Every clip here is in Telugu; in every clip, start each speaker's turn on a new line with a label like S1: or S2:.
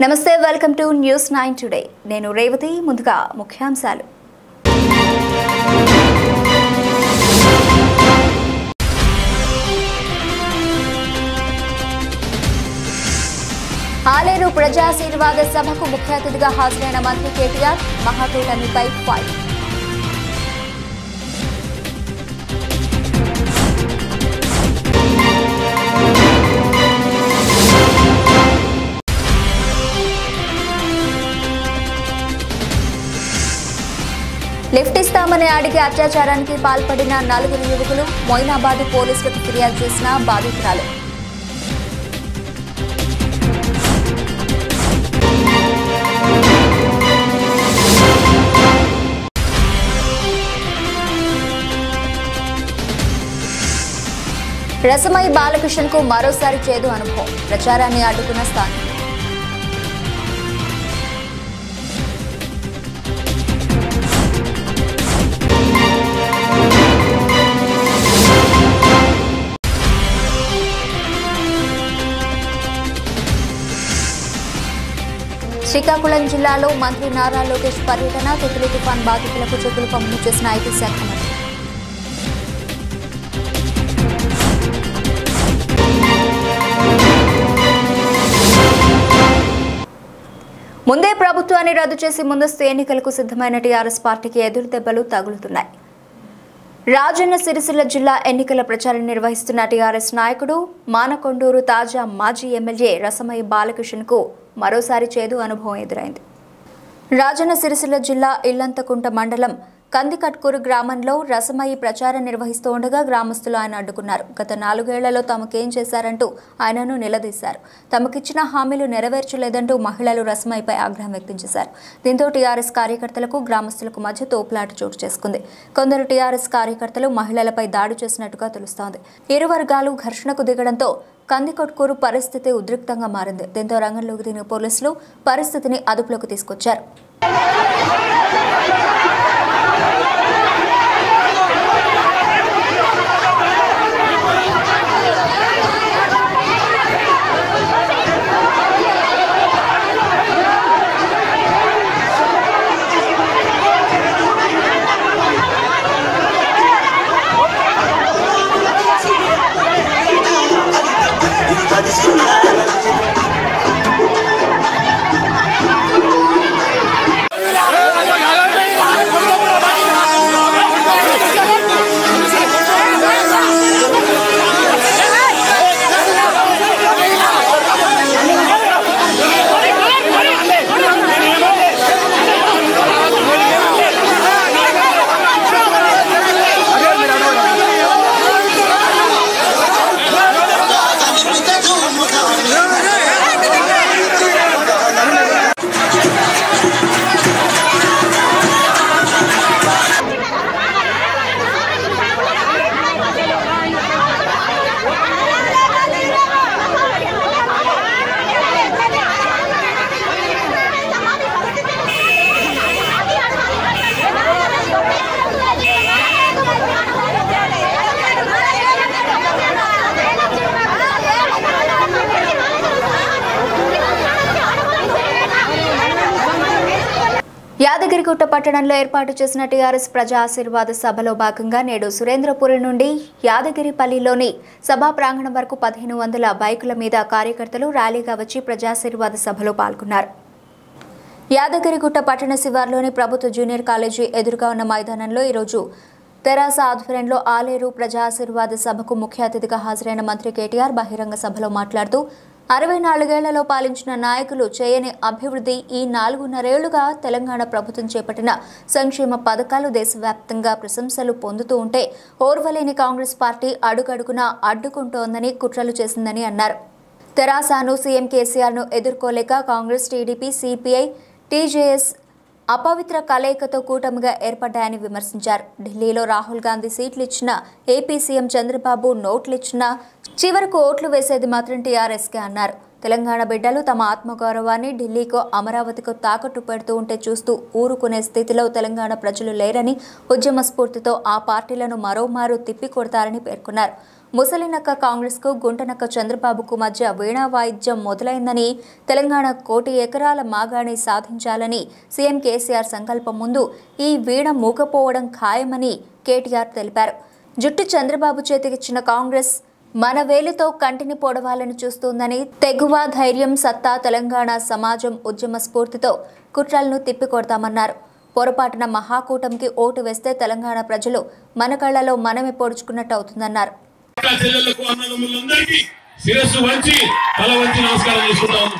S1: నమస్తే welcome to news nine today నేను రేవతి ముందుగా ముఖ్యాంశాలు ఆలేరు ప్రజాశీర్వాద సభకు ముఖ్య అతిథిగా హాజరైన మంత్రి కేటీఆర్ మహాకూటమిపై ఫైట్ లిఫ్ట్ ఇస్తామని అడిగి అత్యాచారానికి పాల్పడిన నలుగురు యువకులు మొయినాబాద్ పోలీసులకు ఫిర్యాదు చేసిన బాధితురాలు రసమై బాలకృష్ణన్ కు మరోసారి చేదు అనుభవం ప్రచారాన్ని అడ్డుకున్న స్థానం శ్రీకాకుళం జిల్లాలో మంత్రి నారా లోకేష్ పర్యటన తిత్లీ తుఫాన్ బాధితులకు చెక్కులు పంపిణీ చేసిన ఐటీ శాఖ మంత్రి ముందే ప్రభుత్వాన్ని రద్దు చేసి ముందస్తు ఎన్నికలకు సిద్ధమైన టీఆర్ఎస్ పార్టీకి ఎదురు దెబ్బలు తగులుతున్నాయి రాజన్న సిరిసిల్ల జిల్లా ఎన్నికల ప్రచారం నిర్వహిస్తున్న టీఆర్ఎస్ నాయకుడు మానకొండూరు తాజా మాజీ ఎమ్మెల్యే రసమయ్య బాలకృష్ణన్కు మరోసారి చేదు అనుభవం ఎదురైంది రాజన్న సిరిసిల్ల జిల్లా ఇల్లంతకుంట మండలం కందికట్కూరు గ్రామంలో రసమయి ప్రచారం నిర్వహిస్తూ ఉండగా గ్రామస్తులు ఆయన అడ్డుకున్నారు గత నాలుగేళ్లలో తమకేం చేశారంటూ ఆయనను నిలదీశారు తమకిచ్చిన హామీలు నెరవేర్చలేదంటూ మహిళలు రసమయిపై ఆగ్రహం వ్యక్తం చేశారు దీంతో టీఆర్ఎస్ కార్యకర్తలకు గ్రామస్తులకు మధ్య తోపులాట చోటు చేసుకుంది కొందరు టీఆర్ఎస్ కార్యకర్తలు మహిళలపై దాడి చేసినట్టుగా తెలుస్తోంది ఇరు వర్గాలు ఘర్షణకు దిగడంతో కందికొట్కూరు పరిస్థితి ఉద్రిక్తంగా మారింది దీంతో రంగంలోకి దిగిన పోలీసులు పరిస్థితిని అదుపులోకి తీసుకొచ్చారు యాదగిరిగుట్ట పట్టణంలో ఏర్పాటు చేసిన టీఆర్ఎస్ ప్రజా ఆశీర్వాద సభలో భాగంగా నేడు సురేంద్రపురి నుండి యాదగిరిపల్లిలోని సభా ప్రాంగణం వరకు పదిహేను వందల బైకుల మీద కార్యకర్తలు ర్యాలీగా వచ్చి ప్రజాశీర్వాద సభలో పాల్గొన్నారు యాదగిరిగుట్ట పట్టణ శివార్లోని ప్రభుత్వ జూనియర్ కాలేజీ ఎదురుగా ఉన్న మైదానంలో ఈరోజు తెరాస ఆధ్వర్యంలో ఆలేరు ప్రజా ఆశీర్వాద సభకు ముఖ్య అతిథిగా హాజరైన మంత్రి కేటీఆర్ బహిరంగ సభలో మాట్లాడుతూ అరవై నాలుగేళ్లలో పాలించిన నాయకులు చేయని అభివృద్ధి ఈ నాలుగున్నరేళ్లుగా తెలంగాణ ప్రభుత్వం చేపట్టిన సంక్షేమ పథకాలు దేశవ్యాప్తంగా ప్రశంసలు పొందుతూ ఉంటే ఓర్వలేని కాంగ్రెస్ పార్టీ అడుగడుగునా అడ్డుకుంటోందని కుట్రలు చేసిందని అన్నారు తెరాసాను సీఎం కేసీఆర్ను ఎదుర్కోలేక కాంగ్రెస్ టీడీపీ సిపిఐ టీజేఎస్ అపవిత్ర కలయికతో కూటమిగా ఏర్పడ్డాయని విమర్శించారు ఢిల్లీలో రాహుల్ గాంధీ సీట్లు ఇచ్చిన ఏపీ సీఎం చంద్రబాబు నోట్లు ఇచ్చినా చివరకు ఓట్లు వేసేది మాత్రం టీఆర్ఎస్కే అన్నారు తెలంగాణ బిడ్డలు తమ ఆత్మగౌరవాన్ని ఢిల్లీకో అమరావతికో తాకట్టు పెడుతూ ఉంటే చూస్తూ ఊరుకునే స్థితిలో తెలంగాణ ప్రజలు లేరని ఉద్యమ స్ఫూర్తితో ఆ పార్టీలను మరోమారు తిప్పికొడతారని పేర్కొన్నారు ముసలినక్క కాంగ్రెస్కు గుంటనక్క చంద్రబాబుకు మధ్య వీణా వాయిద్యం మొదలైందని తెలంగాణ కోటి ఎకరాల మాగాణి సాధించాలని సీఎం కేసీఆర్ సంకల్పం ముందు ఈ వీణ మూకపోవడం ఖాయమని కేటీఆర్ తెలిపారు జుట్టు చంద్రబాబు చేతికిచ్చిన కాంగ్రెస్ మన వేలుతో కంటిని పొడవాలని చూస్తోందని తెగువ ధైర్యం సత్తా తెలంగాణ సమాజం ఉద్యమ స్ఫూర్తితో కుట్రలను తిప్పికొడతామన్నారు పొరపాటున మహాకూటమికి ఓటు వేస్తే తెలంగాణ ప్రజలు మన కళ్లలో మనమే పొడుచుకున్నట్టు అవుతుందన్నారు
S2: అక్క చెల్లెళ్లకు అన్నదమ్ములందరికీ శిరస్సు వంచి తల వంచి నమస్కారం చేసుకుంటా ఉన్నాం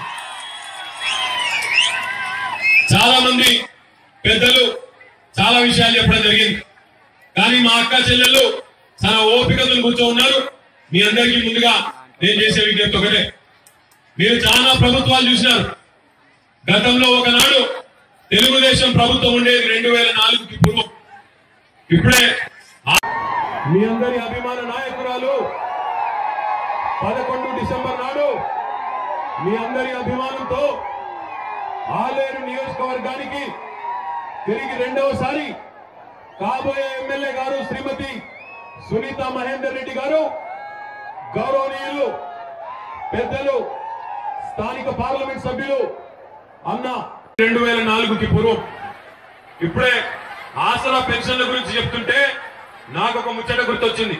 S2: చాలా మంది పెద్దలు చాలా విషయాలు చెప్పడం జరిగింది కానీ మా అక్క చెల్లెళ్ళు చాలా ఓపికతో కూర్చో ఉన్నారు మీ అందరికీ ముందుగా నేను చేసే విజ్ఞప్తి ఒకటే మీరు చాలా ప్రభుత్వాలు చూసినారు గతంలో ఒకనాడు తెలుగుదేశం ప్రభుత్వం ఉండేది రెండు వేల నాలుగుకి పూర్వం ఇప్పుడే మీ అందరి అభిమాన నాయకురాలు పదకొండు డిసెంబర్ నాడు మీ అందరి అభిమానంతో ఆలేరు నియోజకవర్గానికి తిరిగి రెండవసారి కాబోయే ఎమ్మెల్యే గారు శ్రీమతి సునీత మహేందర్ రెడ్డి గారు గౌరవనీయులు పెద్దలు స్థానిక పార్లమెంట్ సభ్యులు అన్న రెండు వేల నాలుగుకి పూర్వం ఇప్పుడే ఆసరా పెన్షన్ల గురించి చెప్తుంటే నాకు ఒక ముచ్చట గుర్తొచ్చింది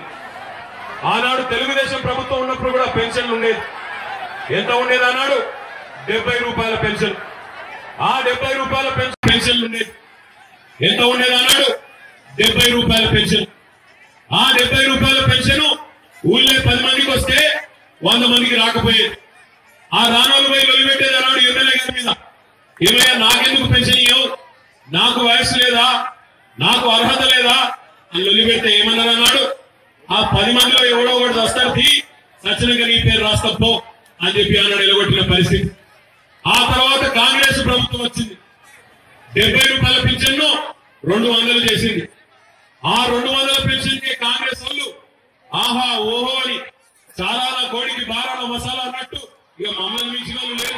S2: ఆనాడు తెలుగుదేశం ప్రభుత్వం ఉన్నప్పుడు కూడా పెన్షన్లు ఉండేది ఎంత ఉండేది ఆనాడు డెబ్బై రూపాయల పెన్షన్ ఆ డెబ్బై రూపాయల పెన్షన్ పెన్షన్లు ఉండేది ఎంత ఉండేది ఆనాడు డెబ్బై రూపాయల పెన్షన్ ఆ డెబ్బై రూపాయల పెన్షన్ ఊళ్ళో పది మందికి వస్తే వంద మందికి రాకపోయేది ఆ రానోళ్ళు పోయి వదిలిపెట్టేది అన్నాడు ఎమ్మెల్యే గారి మీద ఏమయ్యా నాకెందుకు పెన్షన్ ఇవ్వవు నాకు వయసు లేదా నాకు అర్హత లేదా అని వదిలిపెడితే ఏమన్నారు అన్నాడు ఆ పది మందిలో ఎవడో ఒకటి వస్తారు తీ సచ్చినంగా నీ పేరు రాస్తాం పో అని చెప్పి అన్నాడు నిలగొట్టిన పరిస్థితి ఆ తర్వాత కాంగ్రెస్ ప్రభుత్వం వచ్చింది డెబ్బై రూపాయల పెన్షన్ రెండు వందలు చేసింది ఆ రెండు వందల పెన్షన్ కి కాంగ్రెస్ వాళ్ళు ఆహా ఓహో అని చాలా నా కోడికి బారాల మసాలా అన్నట్టు ఇక మమ్మల్ని మించిన వాళ్ళు లేరు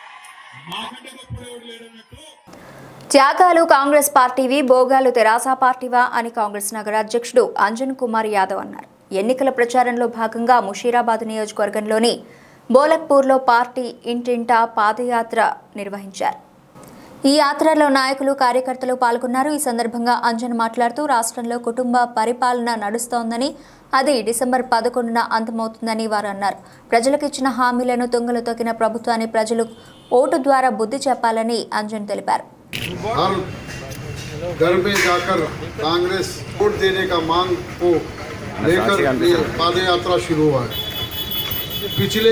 S2: మాకంటే గొప్పడేవాడు లేడు అన్నట్టు
S1: త్యాగాలు కాంగ్రెస్ పార్టీవి భోగాలు తెరాస పార్టీవా అని కాంగ్రెస్ నగర అధ్యక్షుడు అంజన్ కుమార్ యాదవ్ అన్నారు ఎన్నికల ప్రచారంలో భాగంగా ముషీరాబాద్ నియోజకవర్గంలోని బోలక్పూర్లో పార్టీ ఇంటింటా పాదయాత్ర నిర్వహించారు ఈ యాత్రలో నాయకులు కార్యకర్తలు పాల్గొన్నారు ఈ సందర్భంగా అంజన్ మాట్లాడుతూ రాష్ట్రంలో కుటుంబ పరిపాలన నడుస్తోందని అది డిసెంబర్ పదకొండున అంతమవుతుందని వారు అన్నారు ప్రజలకు ఇచ్చిన హామీలను తుంగలు తొక్కిన ప్రభుత్వాన్ని ప్రజలు ఓటు ద్వారా బుద్ధి చెప్పాలని అంజన్ తెలిపారు
S3: हर घर में जाकर कांग्रेस वोट देने का मांग को लेकर ये पाद यात्रा शुरू हुआ है पिछले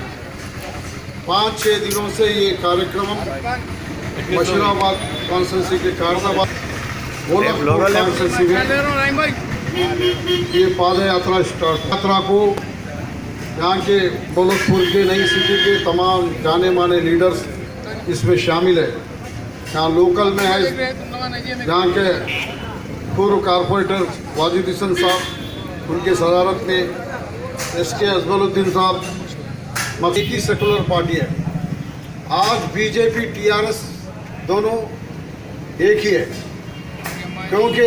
S3: पाँच छः दिनों से ये कार्यक्रम मशूराबाद कॉन्स्टेंसी के कारनाबाद गोलकपुर कॉन्स्टेंसी में ये पाद यात्रा स्टार्ट यात्रा को यहाँ के गोलकपुर के नई सिटी के तमाम जाने माने लीडर्स इसमें शामिल है यहाँ लोकल में है यहाँ के पूर्व कारपोरेटर वाजिद हसन साहब उनके सदारत में एस के अजमलुद्दीन साहब मतलब एक ही सेकुलर पार्टी है आज बीजेपी टीआरएस दोनों एक ही है क्योंकि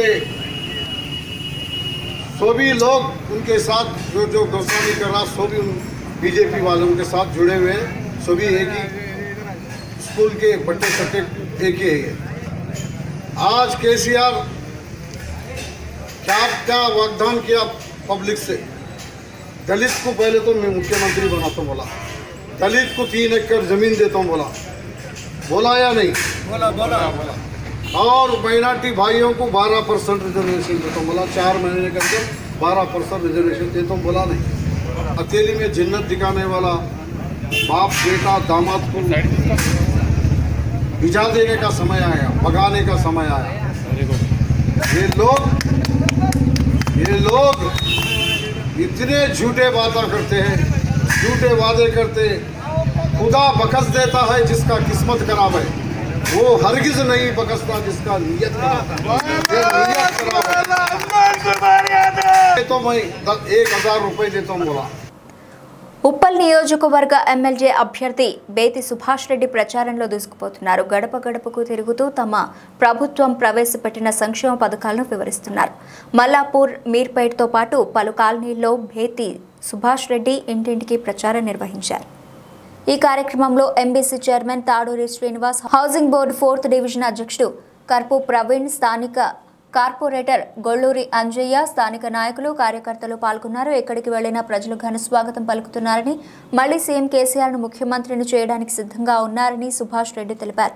S3: सभी लोग उनके साथ जो जो गोस्वामी कर रहा सभी उन बीजेपी वालों के साथ जुड़े हुए हैं सभी एक ही स्कूल के बट्टे सट्टे एक ही है आज केसीआर क्या क्या वाग्दान किया पब्लिक से दलित को पहले तो मैं मुख्यमंत्री बनाता हूँ बोला दलित को तीन एकड़ जमीन देता हूँ बोला बोला या नहीं बोला बोला और माइनॉरिटी भाइयों को 12 परसेंट रिजर्वेशन देता हूँ बोला चार महीने के अंदर 12 परसेंट रिजर्वेशन देता हूँ बोला नहीं अकेली में जिन्नत दिखाने वाला बाप बेटा दामाद को भिजा देने का समय आया भगाने का समय आया ये लोग ये लोग इतने झूठे बातें करते हैं झूठे वादे करते खुदा बकस देता है जिसका किस्मत खराब है वो हरगिज नहीं बकसता जिसका नियत खराब है ये नियत खराब है ये तो मैं दस- एक हजार रुपए देता हूँ बोला
S1: ఉప్పల్ నియోజకవర్గ ఎమ్మెల్యే అభ్యర్థి బేతి సుభాష్ రెడ్డి ప్రచారంలో దూసుకుపోతున్నారు గడప గడపకు తిరుగుతూ తమ ప్రభుత్వం ప్రవేశపెట్టిన సంక్షేమ పథకాలను వివరిస్తున్నారు మల్లాపూర్ మీర్పేట్తో పాటు పలు కాలనీల్లో బేతి సుభాష్ రెడ్డి ఇంటింటికి ప్రచారం నిర్వహించారు ఈ కార్యక్రమంలో MBC chairman Taduri Srinivas housing board fourth division అధ్యక్షుడు కర్పు ప్రవీణ్ స్థానిక కార్పొరేటర్ గొల్లూరి అంజయ్య స్థానిక నాయకులు కార్యకర్తలు పాల్గొన్నారు ఎక్కడికి వెళ్లిన ప్రజలు ఘన స్వాగతం పలుకుతున్నారని మళ్లీ సీఎం కేసీఆర్ను ముఖ్యమంత్రిని చేయడానికి సిద్ధంగా ఉన్నారని సుభాష్ రెడ్డి తెలిపారు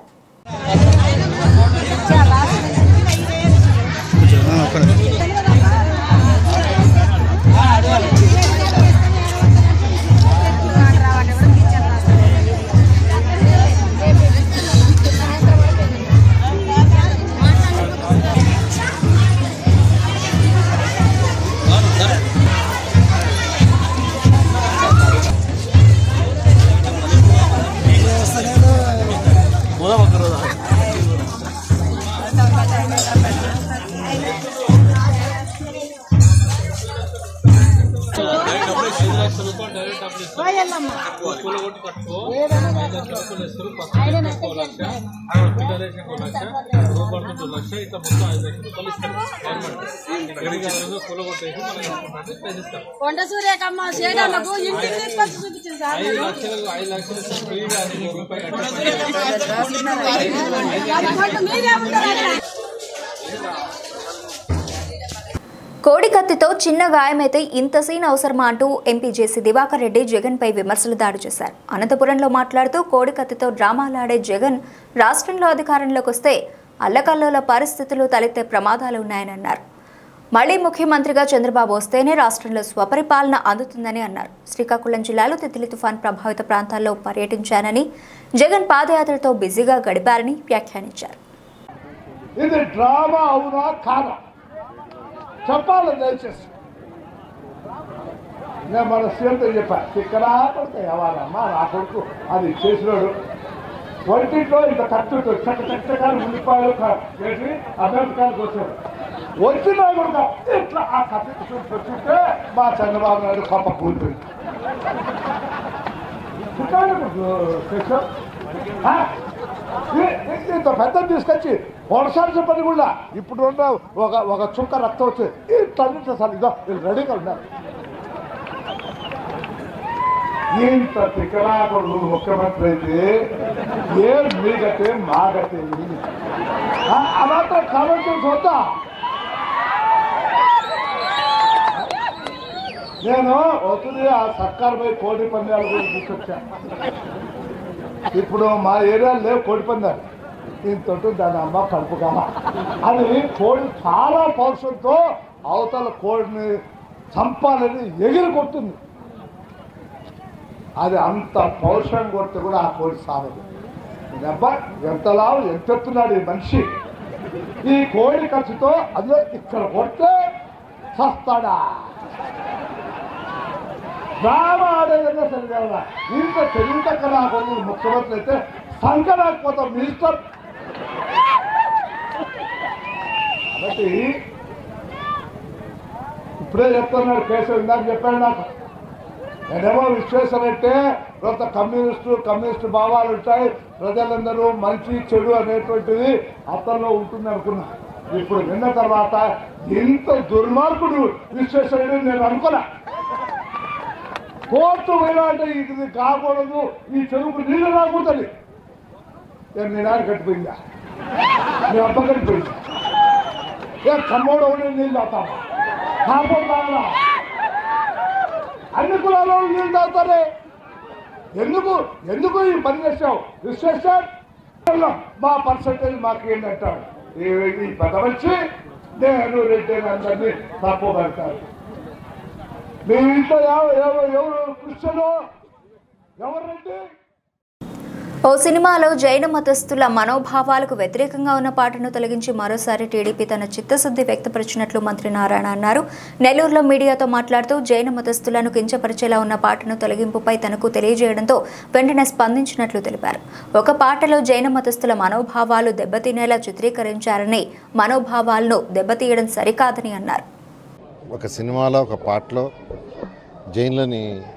S4: కొండ సూర్యకమ్మ చేయడానికి ఇంటికి తీసుకొచ్చి చూపించింది సార్ నేను. మీరేమంటారు
S1: కోడి కత్తితో చిన్న గాయమైతే ఇంత సీన్ అవసరమా అంటూ ఎంపీ జేసీ దివాకర్ రెడ్డి జగన్ పై విమర్శలు దాడి చేశారు అనంతపురంలో మాట్లాడుతూ కోడి కత్తితో డ్రామాలాడే జగన్ రాష్ట్రంలో అధికారంలోకి వస్తే అల్లకల్లోల పరిస్థితులు తలెత్తే ప్రమాదాలు ఉన్నాయని అన్నారు మళ్లీ ముఖ్యమంత్రిగా చంద్రబాబు వస్తేనే రాష్ట్రంలో స్వపరిపాలన అందుతుందని అన్నారు శ్రీకాకుళం జిల్లాలో తిత్లీ తుఫాన్ ప్రభావిత ప్రాంతాల్లో పర్యటించానని జగన్ పాదయాత్రతో బిజీగా గడిపారని వ్యాఖ్యానించారు
S5: ఇది డ్రామా అవునా కాదా చెప్పాలి దయచేసి నేను మన సీఎంతో చెప్పా ఇక్కడ పడితే ఎవరమ్మా నా కొడుకు అది చేసినాడు వంటింట్లో ఇంత ఖర్చు చక్క చక్కగా ఉల్లిపాయలు క- చేసి అభ్యర్థకాలకు వచ్చాడు వచ్చినా కూడా ఇట్లా ఆ కత్తి చూస్తుంటే మా చంద్రబాబు నాయుడు కొంప కూలిపోయింది ఇక్కడ ఆ? ఈ- ఈ- ఇంత పెద్ద తీసుకొచ్చి వర్షాలు పని కూడా ఇప్పుడు ఉన్న ఒక ఒక చుక్క రక్తం వచ్చి ఇట్లా సార్ ఇదో వీళ్ళు రెడీగా ఉన్నారు ఇంత తికరాకుడు నువ్వు ముఖ్యమంత్రి అయితే ఏం మీ గతే మా గతే అదంతా కామెంట్ చూద్దా నేను వస్తుంది ఆ సర్కారుపై కోడి పందాలు కూడా తీసుకొచ్చా ఇప్పుడు మా ఏరియాలో లేవు కోడి పందాలు దీంతో దాని అమ్మ కడుపు కామ అది కోడి చాలా పౌరుషంతో అవతల కోడిని చంపాలని ఎగిరి కొట్టింది అది అంత పౌరుషం కొడితే కూడా ఆ కోడి సాగదు దెబ్బ ఎంత లావు ఎంత ఎత్తున్నాడు ఈ మనిషి ఈ కోడి ఖర్చుతో అందులో ఇక్కడ కొడితే చస్తాడా డ్రామా ఆడేదన్నా సరిగా ఇంత తెలివితక్క నా కొడుకు ముఖ్యమంత్రి అయితే సంకరాకపోతాం మీ ఇష్టం కాబట్టి ఇప్పుడే చెప్తున్నాడు కేశవ్ ఇందాక చెప్పాడు నాకు నేనేమో విశ్వేశ్వర అంటే కొంత కమ్యూనిస్టు కమ్యూనిస్టు భావాలు ఉంటాయి ప్రజలందరూ మంచి చెడు అనేటువంటిది అతనిలో ఉంటుంది అనుకున్నా ఇప్పుడు విన్న తర్వాత ఇంత దుర్మార్గుడు విశ్వేశ్వరుడు నేను అనుకున్నా కోర్టు పోయినంటే ఇది కాకూడదు ఈ చెరువుకు నీళ్ళు రాకూడదు నేను మీ నాన్న కట్టిపోయిందా మీ అబ్బ కట్టిపోయిందా ఏ కమ్మోడు ఉండి నీళ్ళు తాగుతావా కాకపోతే అన్ని కులాల వాళ్ళు నీళ్ళు తాగుతారే ఎందుకు ఎందుకు ఈ పని చేసావు విశ్వేశ్వర్ మా పర్సంటేజ్ మాకు ఏంటంటాడు ఈ ఈ పెద్ద మనిషి నేను రెడ్డి అందరినీ తప్పు పెడతారు మీ ఇంట్లో ఎవ- ఎవ- ఎవరు క్రిస్టియను ఎవరు రెడ్డి
S1: ఓ సినిమాలో జైన మతస్థుల మనోభావాలకు వ్యతిరేకంగా ఉన్న పాటను తొలగించి మరోసారి టీడీపీ తన చిత్తశుద్ధి వ్యక్తపరిచినట్లు మంత్రి నారాయణ అన్నారు నెల్లూరులో మీడియాతో మాట్లాడుతూ జైన మతస్థులను కించపరిచేలా ఉన్న పాటను తొలగింపుపై తనకు తెలియజేయడంతో వెంటనే స్పందించినట్లు తెలిపారు ఒక పాటలో జైన మతస్థుల మనోభావాలు దెబ్బతినేలా చిత్రీకరించారని మనోభావాలను దెబ్బతీయడం సరికాదని అన్నారు
S6: ఒక సినిమాలో ఒక పాటలో జైన్లని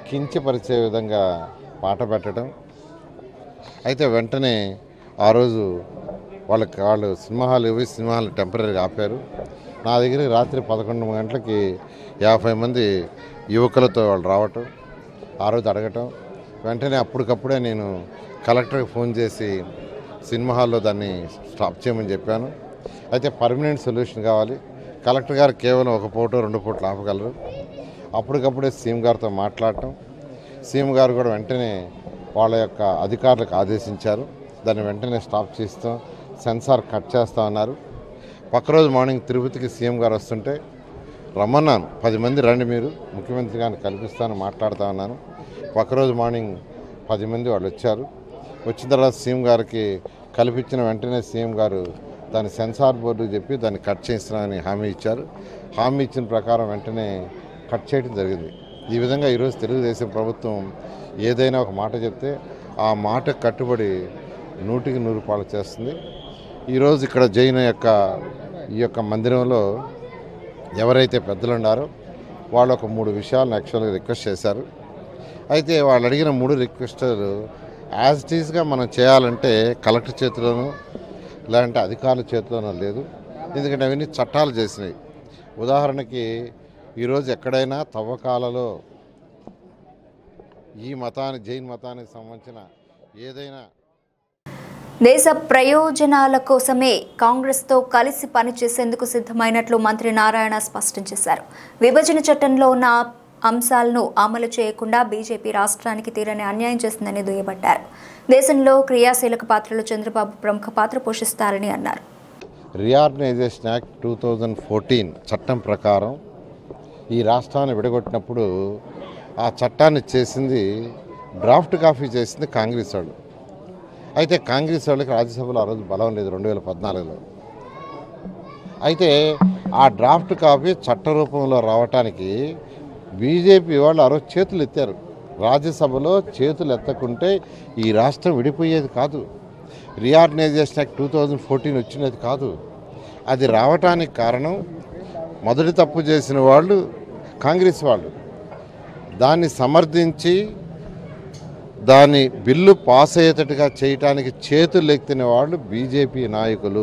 S6: కించపరిచే విధంగా పాట పెట్టడం అయితే వెంటనే ఆ రోజు వాళ్ళకి వాళ్ళు సినిమా హాల్ ఇవి సినిమా హాల్ టెంపరీగా ఆపారు నా దగ్గరికి రాత్రి పదకొండు గంటలకి యాభై మంది యువకులతో వాళ్ళు రావటం ఆ రోజు అడగటం వెంటనే అప్పటికప్పుడే నేను కలెక్టర్కి ఫోన్ చేసి సినిమా హాల్లో దాన్ని స్టాప్ చేయమని చెప్పాను అయితే పర్మనెంట్ సొల్యూషన్ కావాలి కలెక్టర్ గారు కేవలం ఒక ఫోటో రెండు ఫోటోలు ఆపగలరు అప్పటికప్పుడే సీఎం గారితో మాట్లాడటం సీఎం గారు కూడా వెంటనే వాళ్ళ యొక్క అధికారులకు ఆదేశించారు దాన్ని వెంటనే స్టాప్ చేస్తాం సెన్సార్ కట్ చేస్తా ఉన్నారు పక్క రోజు మార్నింగ్ తిరుపతికి సీఎం గారు వస్తుంటే రమ్మన్నాను పది మంది రండి మీరు ముఖ్యమంత్రి గారిని కల్పిస్తాను మాట్లాడుతా ఉన్నాను పక్క రోజు మార్నింగ్ పది మంది వాళ్ళు వచ్చారు వచ్చిన తర్వాత సీఎం గారికి కల్పించిన వెంటనే సీఎం గారు దాని సెన్సార్ బోర్డుకి చెప్పి దాన్ని కట్ చేస్తున్నామని హామీ ఇచ్చారు హామీ ఇచ్చిన ప్రకారం వెంటనే కట్ చేయడం జరిగింది ఈ విధంగా ఈరోజు తెలుగుదేశం ప్రభుత్వం ఏదైనా ఒక మాట చెప్తే ఆ మాట కట్టుబడి నూటికి నూరు పాలు చేస్తుంది ఈరోజు ఇక్కడ జైన్ యొక్క ఈ యొక్క మందిరంలో ఎవరైతే పెద్దలు ఉన్నారో వాళ్ళు ఒక మూడు విషయాలను యాక్చువల్గా రిక్వెస్ట్ చేశారు అయితే వాళ్ళు అడిగిన మూడు రిక్వెస్టులు యాజ్ ఇట్ ఈస్గా మనం చేయాలంటే కలెక్టర్ చేతిలోనూ లేదంటే అధికారుల చేతిలోనూ లేదు ఎందుకంటే అవన్నీ చట్టాలు చేసినాయి ఉదాహరణకి ఈరోజు ఎక్కడైనా తవ్వకాలలో ఈ మతానికి జైన్ మతానికి సంబంధించిన ఏదైనా
S1: దేశ ప్రయోజనాల కోసమే కాంగ్రెస్తో కలిసి పనిచేసేందుకు సిద్ధమైనట్లు మంత్రి నారాయణ స్పష్టం చేశారు విభజన చట్టంలో ఉన్న అంశాలను అమలు చేయకుండా బీజేపీ రాష్ట్రానికి తీరని అన్యాయం చేస్తుందని దుయ్యబట్టారు దేశంలో క్రియాశీలక పాత్రలో చంద్రబాబు ప్రముఖ పాత్ర పోషిస్తారని అన్నారు
S6: reorganisation act two thousand fourteen చట్టం ప్రకారం ఈ రాష్ట్రాన్ని విడగొట్టినప్పుడు ఆ చట్టాన్ని చేసింది డ్రాఫ్ట్ కాపీ చేసింది కాంగ్రెస్ వాళ్ళు అయితే కాంగ్రెస్ వాళ్ళకి రాజ్యసభలో ఆ రోజు బలం లేదు రెండు వేల పద్నాలుగులో అయితే ఆ డ్రాఫ్ట్ కాపీ చట్ట రూపంలో రావటానికి బీజేపీ వాళ్ళు ఆ రోజు చేతులు ఎత్తారు రాజ్యసభలో చేతులు ఎత్తకుంటే ఈ రాష్ట్రం విడిపోయేది కాదు reorganisation act two thousand fourteen వచ్చినది కాదు అది రావటానికి కారణం మొదటి తప్పు చేసిన వాళ్ళు కాంగ్రెస్ వాళ్ళు దాన్ని సమర్థించి దాని బిల్లు పాస్ అయ్యేటట్టుగా చేయటానికి చేతులు ఎత్తిన వాళ్ళు బీజేపీ నాయకులు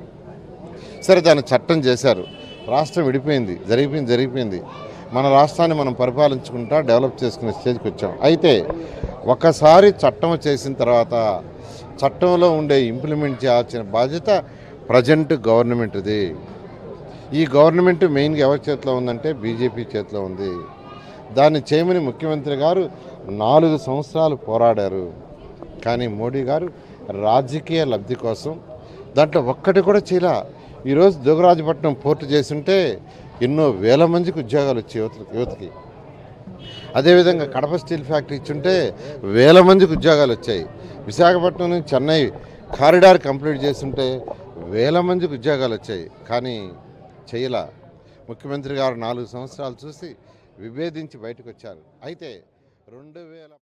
S6: సరే దాన్ని చట్టం చేశారు రాష్ట్రం విడిపోయింది జరిగిపోయింది జరిగిపోయింది మన రాష్ట్రాన్ని మనం పరిపాలించుకుంటా డెవలప్ చేసుకునే స్టేజ్కి వచ్చాం అయితే ఒకసారి చట్టం చేసిన తర్వాత చట్టంలో ఉండే ఇంప్లిమెంట్ చేయాల్సిన బాధ్యత ప్రజెంట్ గవర్నమెంట్ది ఈ గవర్నమెంట్ మెయిన్గా ఎవరి చేతిలో ఉందంటే బీజేపీ చేతిలో ఉంది దాన్ని చేయమని ముఖ్యమంత్రి గారు నాలుగు సంవత్సరాలు పోరాడారు కానీ మోడీ గారు రాజకీయ లబ్ధి కోసం దాంట్లో ఒక్కటి కూడా చేయలే ఈరోజు దుగరాజపట్నం పోర్టు చేస్తుంటే ఎన్నో వేల మందికి ఉద్యోగాలు వచ్చాయి యువత యువతకి అదేవిధంగా కడప స్టీల్ ఫ్యాక్టరీ ఇచ్చుంటే వేల మందికి ఉద్యోగాలు వచ్చాయి విశాఖపట్నం నుంచి చెన్నై కారిడార్ కంప్లీట్ చేస్తుంటే వేల మందికి ఉద్యోగాలు వచ్చాయి కానీ చేయలా ముఖ్యమంత్రి గారు నాలుగు సంవత్సరాలు చూసి విభేదించి బయటకు వచ్చారు అయితే రెండు వేల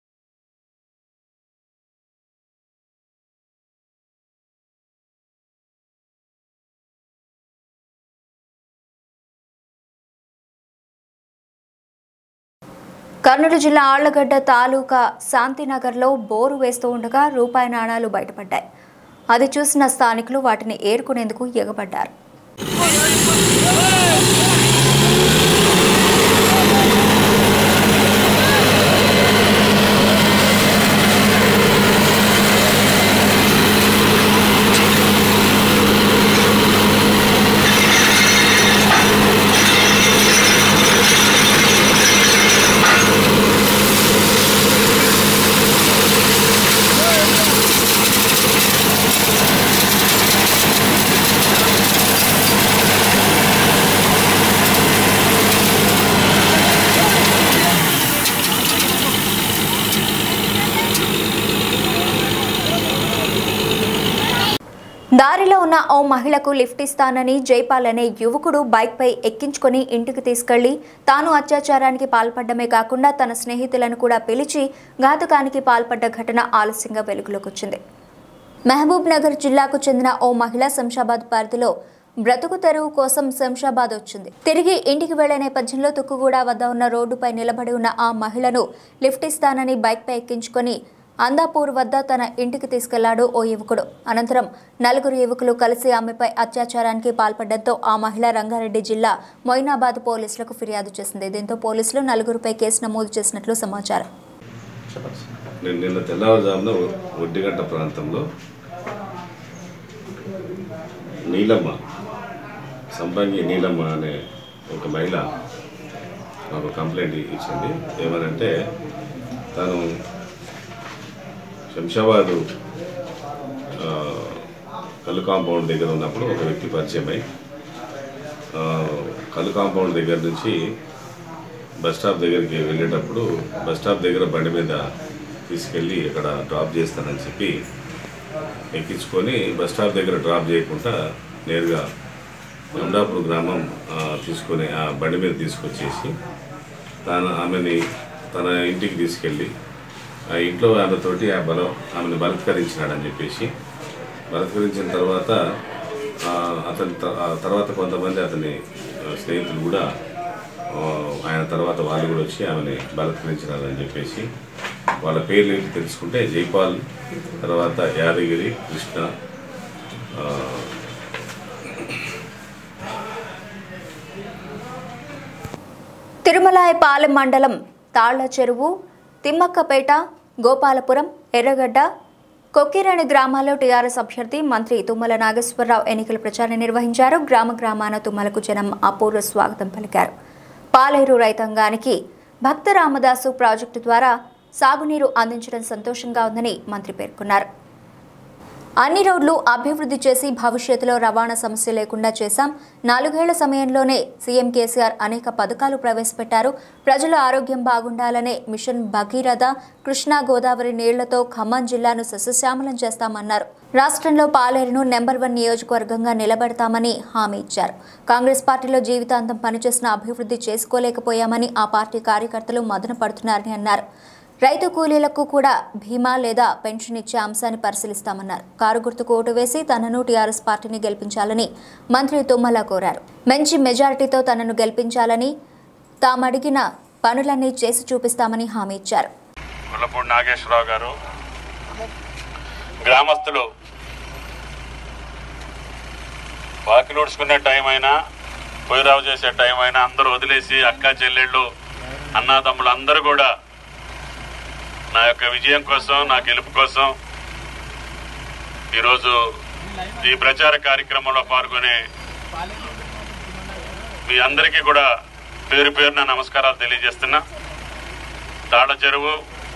S1: కర్నూలు జిల్లా ఆళ్లగడ్డ తాలూకా శాంతినగర్లో బోరు వేస్తూ ఉండగా రూపాయి నాణాలు బయటపడ్డాయి అది చూసిన స్థానికులు వాటిని ఏరుకునేందుకు ఎగబడ్డారు దారిలో ఉన్న ఓ మహిళకు లిఫ్ట్ ఇస్తానని జైపాల్ అనే యువకుడు బైక్పై ఎక్కించుకొని ఇంటికి తీసుకెళ్లి తాను అత్యాచారానికి పాల్పడ్డమే కాకుండా తన స్నేహితులను కూడా పిలిచి ఘాతుకానికి పాల్పడ్డ ఘటన ఆలస్యంగా వెలుగులోకి వచ్చింది మహబూబ్ నగర్ జిల్లాకు చెందిన ఓ మహిళ శంషాబాద్ పరిధిలో బ్రతుకు తెరువు కోసం శంషాబాద్ వచ్చింది తిరిగి ఇంటికి వెళ్లే నేపథ్యంలో తుక్కుగూడ వద్ద ఉన్న రోడ్డుపై నిలబడి ఉన్న ఆ మహిళను లిఫ్ట్ ఇస్తానని బైక్పై ఎక్కించుకొని అందాపూర్ వద్ద తన ఇంటికి తీసుకెళ్లాడు ఓ యువకుడు అనంతరం నలుగురు యువకులు కలిసి ఆమెపై అత్యాచారానికి పాల్పడడంతో ఆ మహిళ రంగారెడ్డి జిల్లా మొయినాబాద్ పోలీసులకు ఫిర్యాదు చేసింది దీంతో పోలీసులు నలుగురుపై కేసు నమోదు చేసినట్లు సమాచారం
S7: నేను నిన్న తెల్లవారుజామున ఒడ్డిగంట ప్రాంతంలో నీలమ్మ సంపంగి నీలమ్మ అనే ఒక మహిళ నాకు కంప్లైంట్ ఇచ్చింది ఏమనంటే తను శంషాబాదు ఆ, కళ్ళు కాంపౌండ్ దగ్గర ఉన్నప్పుడు ఒక వ్యక్తి పరిచయం అయి ఆ, కళ్ళు కాంపౌండ్ దగ్గర నుంచి బస్ స్టాప్ దగ్గరికి వెళ్ళేటప్పుడు బస్ స్టాప్ దగ్గర బండి మీద తీసుకెళ్ళి అక్కడ డ్రాప్ చేస్తానని చెప్పి ఎక్కించుకొని బస్ స్టాప్ దగ్గర డ్రాప్ చేయకుండా నేరుగా అమరాపూర్ గ్రామం ఆ, తీసుకొని ఆ బండి మీద తీసుకొచ్చేసి తన ఆమెని తన ఇంటికి తీసుకెళ్ళి ఆ ఇంట్లో ఆమెతోటి ఆ బలం ఆమెను బలత్కరించినాడని చెప్పేసి బలత్కరించిన తర్వాత ఆ, అతని త- ఆ తర్వాత కొంతమంది అతని ఆ, స్నేహితులు కూడా ఆ, ఆయన తర్వాత వాళ్ళు కూడా వచ్చి ఆమెని బలత్కరించినారని చెప్పేసి వాళ్ళ పేర్లు ఏంటి తెలుసుకుంటే జైపాల్ తర్వాత యాదగిరి కృష్ణ ఆ,
S1: తిరుమలాయపాలెం మండలం తాళ్ల చెరువు తిమ్మక్కపేట గోపాలపురం ఎర్రగడ్డ కొక్కిరేణి గ్రామాల్లో టీఆర్ఎస్ అభ్యర్థి మంత్రి తుమ్మల నాగేశ్వరరావు ఎన్నికల ప్రచారం నిర్వహించారు గ్రామ గ్రామాన తుమ్మలకు జనం అపూర్వ స్వాగతం పలికారు పాలేరు రైతాంగానికి భక్త రామదాసు ప్రాజెక్టు ద్వారా సాగునీరు అందించడం సంతోషంగా ఉందని మంత్రి పేర్కొన్నారు అన్ని రోడ్లు అభివృద్ధి చేసి భవిష్యత్తులో రవాణా సమస్య లేకుండా చేశాం నాలుగేళ్ల సమయంలోనే సీఎం కేసీఆర్ అనేక పథకాలు ప్రవేశపెట్టారు ప్రజల ఆరోగ్యం బాగుండాలనే మిషన్ భగీరథ కృష్ణా గోదావరి నీళ్లతో ఖమ్మం జిల్లాను సస్యశ్యామలం చేస్తామన్నారు రాష్ట్రంలో పాలేరును నెంబర్ వన్ నియోజకవర్గంగా నిలబెడతామని హామీ ఇచ్చారు కాంగ్రెస్ పార్టీలో జీవితాంతం పనిచేసిన అభివృద్ధి చేసుకోలేకపోయామని ఆ పార్టీ కార్యకర్తలు మదన పడుతున్నారని అన్నారు రైతు కూలీలకు కూడా బీమా లేదా పెన్షన్ ఇచ్చే అంశాన్ని పరిశీలిస్తామన్నారు కారు గుర్తుకు ఓటు వేసి తనను టీఆర్ఎస్ పార్టీని గెలిపించాలని మంత్రి తుమ్మల కోరారు మంచి మెజారిటీతో తనను గెలిపించాలని తామడిగిన పనులన్నీ చేసి చూపిస్తామని హామీ ఇచ్చారు
S8: ముల్లపూడి నాగేశ్వరరావు గారు గ్రామస్తులు వాకిలు ఊడ్చుకునే టైం అయినా పొయ్యిరావు చేసే టైం అయినా అందరూ వదిలేసి అక్క చెల్లెళ్ళు అన్నాతమ్ములు అందరూ కూడా నా యొక్క విజయం కోసం నా గెలుపు కోసం ఈరోజు ఈ ప్రచార కార్యక్రమంలో పాల్గొనే మీ అందరికీ కూడా పేరు పేరున నమస్కారాలు తెలియజేస్తున్నా తాళ చెరువు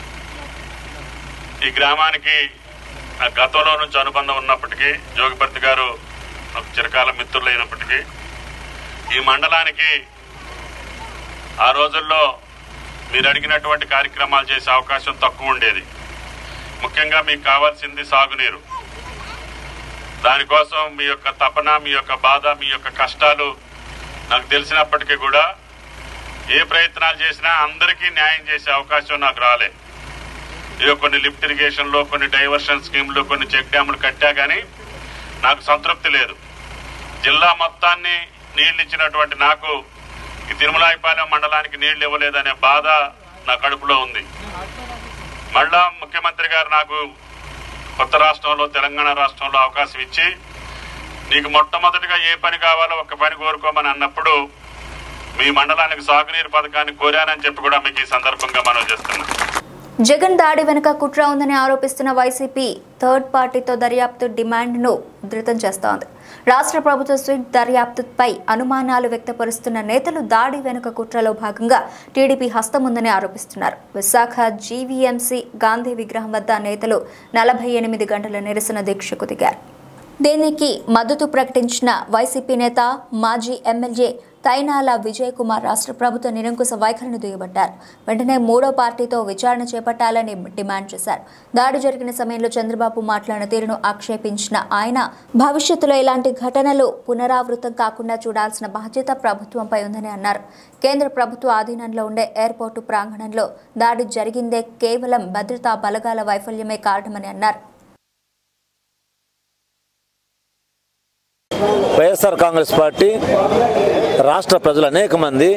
S8: ఈ గ్రామానికి నా గతంలో నుంచి అనుబంధం ఉన్నప్పటికీ జోగిపర్తి గారు నాకు చిరకాల మిత్రులు అయినప్పటికీ ఈ మండలానికి ఆ రోజుల్లో మీరు అడిగినటువంటి కార్యక్రమాలు చేసే అవకాశం తక్కువ ఉండేది ముఖ్యంగా మీకు కావాల్సింది సాగునీరు దానికోసం మీ యొక్క తపన మీ యొక్క బాధ మీ యొక్క కష్టాలు నాకు తెలిసినప్పటికీ కూడా ఏ ప్రయత్నాలు చేసినా అందరికీ న్యాయం చేసే అవకాశం నాకు రాలే ఇక కొన్ని లిఫ్ట్ ఇరిగేషన్లో కొన్ని డైవర్షన్ స్కీమ్లు కొన్ని చెక్ డ్యాములు కట్టా కానీ నాకు సంతృప్తి లేదు జిల్లా మొత్తాన్ని నీళ్లు ఇచ్చినటువంటి నాకు ఈ తిరుమలాయిపాలెం మండలానికి నీళ్లు ఇవ్వలేదనే బాధ నా కడుపులో ఉంది మళ్ళా ముఖ్యమంత్రి గారు నాకు కొత్త రాష్ట్రంలో తెలంగాణ రాష్ట్రంలో అవకాశం ఇచ్చి నీకు మొట్టమొదటిగా ఏ పని కావాలో ఒక పని కోరుకోమని అన్నప్పుడు మీ మండలానికి సాగునీరు పథకాన్ని కోరానని చెప్పి కూడా మీకు ఈ సందర్భంగా మనం చేస్తున్నాం
S1: జగన్ దాడి వెనుక కుట్ర ఉందని ఆరోపిస్తున్న వైసీపీ థర్డ్ పార్టీతో దర్యాప్తు డిమాండ్ను ఉధృతం చేస్తోంది రాష్ట్ర ప్రభుత్వ స్వీట్ దర్యాప్తుపై అనుమానాలు వ్యక్తపరుస్తున్న నేతలు దాడి వెనుక కుట్రలో భాగంగా టీడీపీ హస్తం ఉందని ఆరోపిస్తున్నారు విశాఖ జీవీఎంసీ గాంధీ విగ్రహం వద్ద నేతలు నలభై ఎనిమిది గంటల నిరసన దీక్షకు దిగారు దీనికి మద్దతు ప్రకటించిన వైసీపీ నేత మాజీ ఎమ్మెల్యే తైనాల విజయ్ కుమార్ రాష్ట్ర ప్రభుత్వ నిరంకుశ వైఖరిని దుయ్యబట్టారు వెంటనే మూడో పార్టీతో విచారణ చేపట్టాలని డిమాండ్ చేశారు దాడి జరిగిన సమయంలో చంద్రబాబు మాట్లాడిన తీరును ఆక్షేపించిన ఆయన భవిష్యత్తులో ఇలాంటి ఘటనలు పునరావృతం కాకుండా చూడాల్సిన బాధ్యత ప్రభుత్వంపై ఉందని అన్నారు కేంద్ర ప్రభుత్వ ఆధీనంలో ఉండే ఎయిర్పోర్టు ప్రాంగణంలో దాడి జరిగిందే కేవలం భద్రతా బలగాల వైఫల్యమే కారణమని అన్నారు
S9: వైఎస్ఆర్ కాంగ్రెస్ పార్టీ రాష్ట్ర ప్రజలు అనేక మంది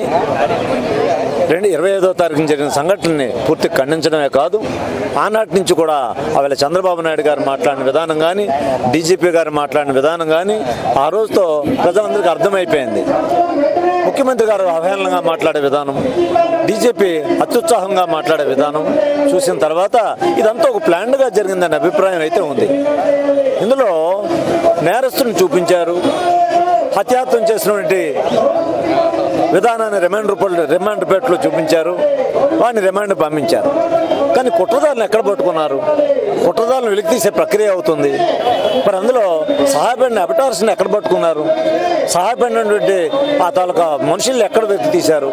S9: రెండు ఇరవై ఐదో తారీఖున జరిగిన సంఘటనని పూర్తి ఖండించడమే కాదు ఆనాటి నుంచి కూడా ఆవేళ చంద్రబాబు నాయుడు గారు మాట్లాడిన విధానం కానీ డీజీపీ గారు మాట్లాడిన విధానం కానీ ఆ రోజుతో ప్రజలందరికీ అర్థమైపోయింది ముఖ్యమంత్రి గారు అవహేళనగా మాట్లాడే విధానం డీజీపీ అత్యుత్సాహంగా మాట్లాడే విధానం చూసిన తర్వాత ఇదంతా ఒక ప్లాన్డ్గా జరిగిందనే అభిప్రాయం అయితే ఉంది ఇందులో నేరస్తుని చూపించారు హత్యాత్వం చేసినటువంటి విధానాన్ని రిమాండ్ రూపంలో రిమాండ్ పేటలో చూపించారు వాడిని రిమాండ్ పంపించారు కానీ కుట్రదారులను ఎక్కడ పట్టుకున్నారు కుట్రదారులను వెలికి తీసే ప్రక్రియ అవుతుంది మరి అందులో సహాయపడిన అబటార్స్ని ఎక్కడ పట్టుకున్నారు సహాయపడినటువంటి ఆ తాలూకా మనుషుల్ని ఎక్కడ వెతికి తీశారు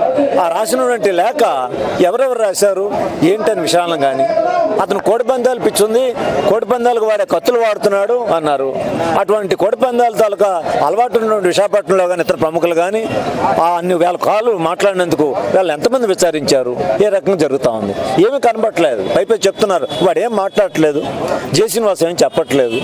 S9: ఆ రాసినటువంటి లేఖ ఎవరెవరు రాశారు ఏంటని విషయాలను కానీ అతను కోడి పందాలు పిచ్చుంది కోడి పందాలకు వాడే కత్తులు వాడుతున్నాడు అన్నారు అటువంటి కోడి పందాల తాలూకా అలవాటు ఉన్నటువంటి విశాఖపట్నంలో కానీ ఇతర ప్రముఖులు కానీ ఆ అన్ని వేల కాలు మాట్లాడినందుకు వాళ్ళు ఎంతమంది విచారించారు ఏ రకంగా జరుగుతూ ఉంది ఏమీ కనబట్టలేదు పైపై చెప్తున్నారు వాడు ఏం మాట్లాడట్లేదు జేసిన వాసు ఏం చెప్పట్లేదు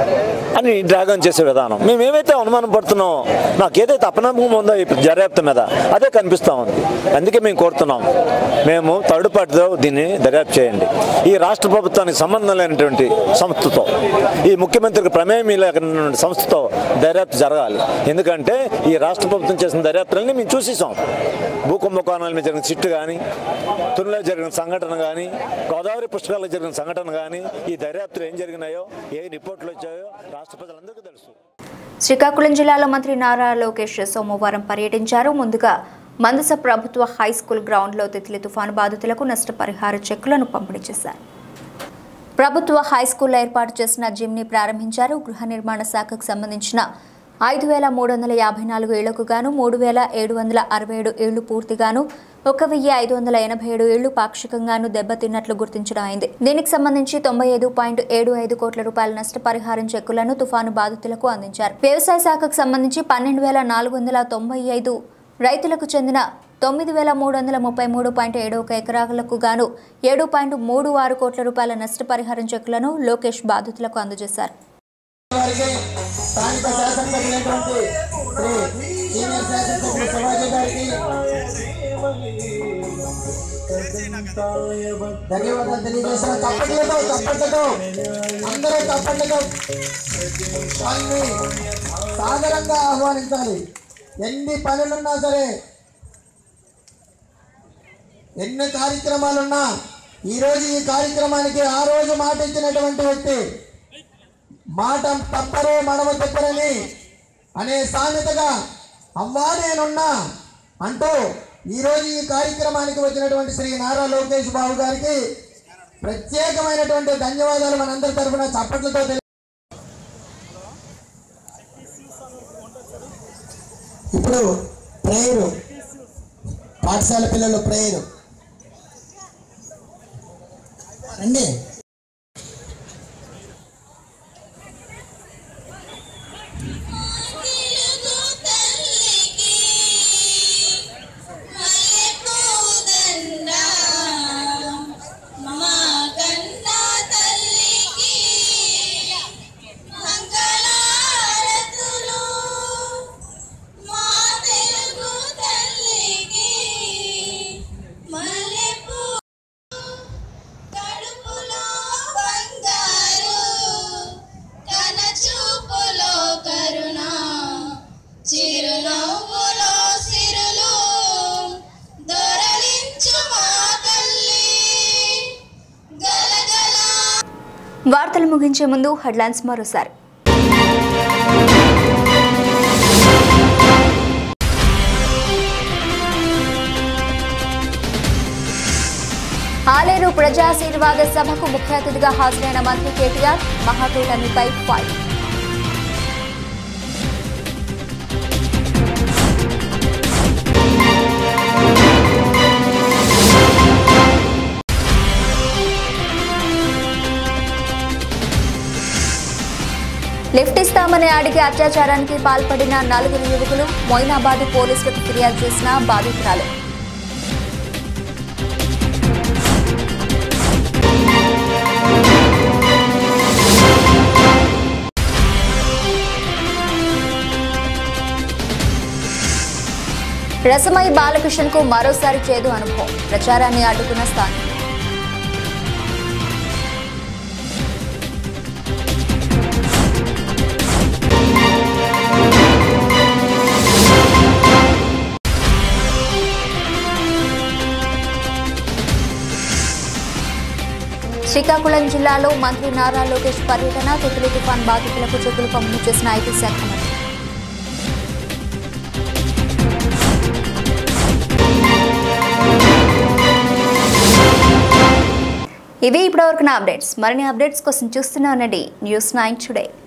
S9: అని డ్రాగన్ చేసే విధానం మేము ఏమైతే అనుమానం పడుతున్నామో నాకు ఏదైతే అపనమ్మకం ఉందో ఈ దర్యాప్తు మీద అదే కనిపిస్తూ ఉంది అందుకే మేము కోరుతున్నాం మేము థర్డ్ పార్టీతో దీన్ని దర్యాప్తు చేయండి ఈ రాష్ట్ర ప్రభుత్వానికి సంబంధం లేనటువంటి సంస్థతో ఈ ముఖ్యమంత్రికి ప్రమేయం లేనటువంటి సంస్థతో దర్యాప్తు జరగాలి ఎందుకంటే ఈ రాష్ట్ర ప్రభుత్వం చేసిన దర్యాప్తులన్నీ మేము చూసేసాం భూకుంభకోణాల మీద జరిగిన సిట్టు కానీ తునిలో జరిగిన సంఘటన కానీ గోదావరి పుస్తకాల్లో జరిగిన సంఘటన కానీ ఈ దర్యాప్తులు ఏం జరిగినాయో ఏ రిపోర్ట్లు వచ్చాయో రాష్ట్ర ప్రజలందరికీ తెలుసు
S1: శ్రీకాకుళం జిల్లాలో మంత్రి నారా లోకేష్ సోమవారం పర్యటించారు ముందుగా మందస ప్రభుత్వ హై స్కూల్ గ్రౌండ్లో తిత్లీ తుఫాను బాధితులకు నష్టపరిహార చెక్కులను పంపిణీ చేశారు ప్రభుత్వ హై స్కూల్లో ఏర్పాటు చేసిన జిమ్ని ప్రారంభించారు గృహ నిర్మాణ శాఖకు సంబంధించిన ఐదు వేల మూడు వందల యాభై నాలుగు ఏళ్లకు గాను మూడు వేల ఏడు వందల అరవై ఏడు ఏళ్లు పూర్తిగాను ఒక వెయ్యి ఐదు వందల ఎనభై ఏడు ఏళ్లు పాక్షికంగాను దెబ్బతిన్నట్లు గుర్తించడం అయింది దీనికి సంబంధించి తొంభై ఐదు పాయింట్ ఏడు ఐదు కోట్ల రూపాయల నష్టపరిహారం చెక్కులను తుఫాను బాధితులకు అందించారు వ్యవసాయ శాఖకు సంబంధించి పన్నెండు వేల నాలుగు వందల తొంభై ఐదు రైతులకు చెందిన తొమ్మిది వేల మూడు వందల ముప్పై మూడు పాయింట్ ఏడు ఒక ఎకరాలకు గాను ఏడు పాయింట్ మూడు ఆరు కోట్ల రూపాయల నష్టపరిహారం చెక్కులను లోకేష్ బాధితులకు అందజేశారు
S10: వారికి స్థానిక శాసనసభ్యులైనటువంటి శ్రీ సీనియర్ శాసనసభ్యులు శివాజీ గారికి ధన్యవాదాలు తెలియజేసిన తప్పట్లతో తప్పట్లతో అందరూ తప్పట్లతో వాళ్ళని సాదరంగా ఆహ్వానించాలి ఎన్ని పనులున్నా సరే ఎన్ని కార్యక్రమాలున్నా ఈరోజు ఈ కార్యక్రమానికి ఆ రోజు మాట ఇచ్చినటువంటి వ్యక్తి మాట తప్పరు మడమ తప్పరని అనే సామెతగా అవ్వా నేనున్నా అంటూ ఈరోజు ఈ కార్యక్రమానికి వచ్చినటువంటి శ్రీ నారా లోకేష్ బాబు గారికి ప్రత్యేకమైనటువంటి ధన్యవాదాలు మనందరి తరఫున చప్పట్లతో తెలి- ఇప్పుడు ప్రేయరు పాఠశాల పిల్లలు ప్రేయరు రండి
S11: చిరునవ్వులో సిరులు దొరలించు మా తల్లి గలగల
S1: వార్తలు ముగించే ముందు హెడ్లైన్స్ మరోసారి ఆలేరు ప్రజాశీర్వాద సభకు ముఖ్య అతిథిగా హాజరైన మంత్రి కేటీఆర్ మహాకూటమిపై ఫైట్ లిఫ్ట్ ఇస్తామని అడిగి అత్యాచారానికి పాల్పడిన నలుగురు యువకులు మొయినాబాద్ పోలీసులకు ఫిర్యాదు చేసిన బాధితురాలు రసమై బాలకృష్ణన్ కు మరోసారి చేదు అనుభవం ప్రచారాన్ని అడ్డుకున్న స్థానం శ్రీకాకుళం జిల్లాలో మంత్రి నారా లోకేష్ పర్యటన తిత్లీ తుఫాన్ బాధితులకు చెక్కులు పంపిణీ చేసిన ఐటీ శాఖ మంత్రి ఇవి ఇప్పటివరకు నా అప్డేట్స్ మరిన్ని అప్డేట్స్ కోసం చూస్తూనే ఉండండి న్యూస్ నైన్ టుడే